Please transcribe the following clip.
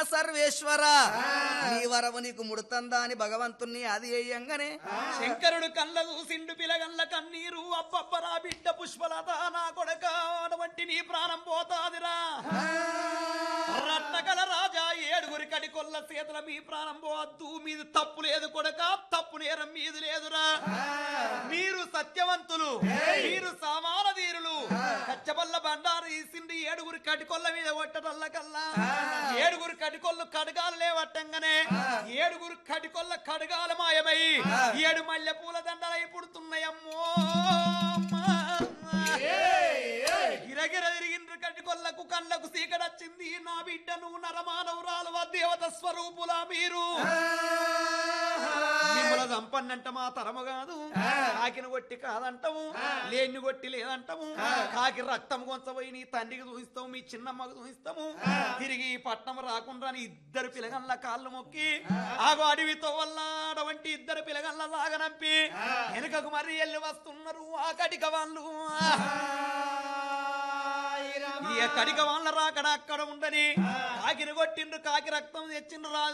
సర్వేశ్వర నీ వరవు నీకు ముడుతందా అని భగవంతుణ్ణి అది వేయంగానే శంకరుడు కళ్ళ చూసిండు పిలగల్ల కన్నీరు అబ్బబ్బరా బిడ్డ పుష్పలత నా కొడక వంటి నీ ప్రాణం పోతాదిరా రత్నగల రాజా ఏడుగురి కడికొల్ల చేతుల మీ ప్రాణం పోవద్దు మీది తప్పు లేదు కొడక తప్పు నేరం మీది లేదురా మీరు సత్యవంతులు మీరు సామాన వీరులు కచ్చబల్ల బండారు తీసిండి ఏడుగురి కటికొల్ల మీద కొట్టటల్ల కల్లా ఏడుగురు కటికొల్లు కడగాలు లేవట్టంగానే ఏడుగురు కటికొల్ల కడగాల మాయమై ఏడు మల్లె పూల దండలై పుడుతున్నాయమ్మో గిరగిర తిరిగిండ్రు కటికొల్లకు కళ్ళకు సీకడొచ్చింది నా బిడ్డను నరమానవురాలు దేవత స్వరూపులా మీరు మిమ్మల సంపన్నంట మా తరము కాదు కాకిని కొట్టి కాదంటాము లేని కొట్టి లేదంటాము కాకి రక్తం కొంచపోయి నీ తండ్రికి చూపిస్తాము మీ చిన్నమ్మకు చూపిస్తాము తిరిగి ఈ పట్నం రాకుండా నీ ఇద్దరు పిలగల్ల కాళ్ళు మొక్కి ఆగో అడవితో వల్ల అటువంటి ఇద్దరు పిలగల్ల సాగనంపి వెనుకకు మరి వెళ్ళి వస్తున్నారు ఆ కటిక వాళ్ళు ఈ కటిక వాళ్ళ రాకడ అక్కడ ఉండని కాకిని కొట్టిండ్రు కాకి రక్తం తెచ్చిండ్రు రాజు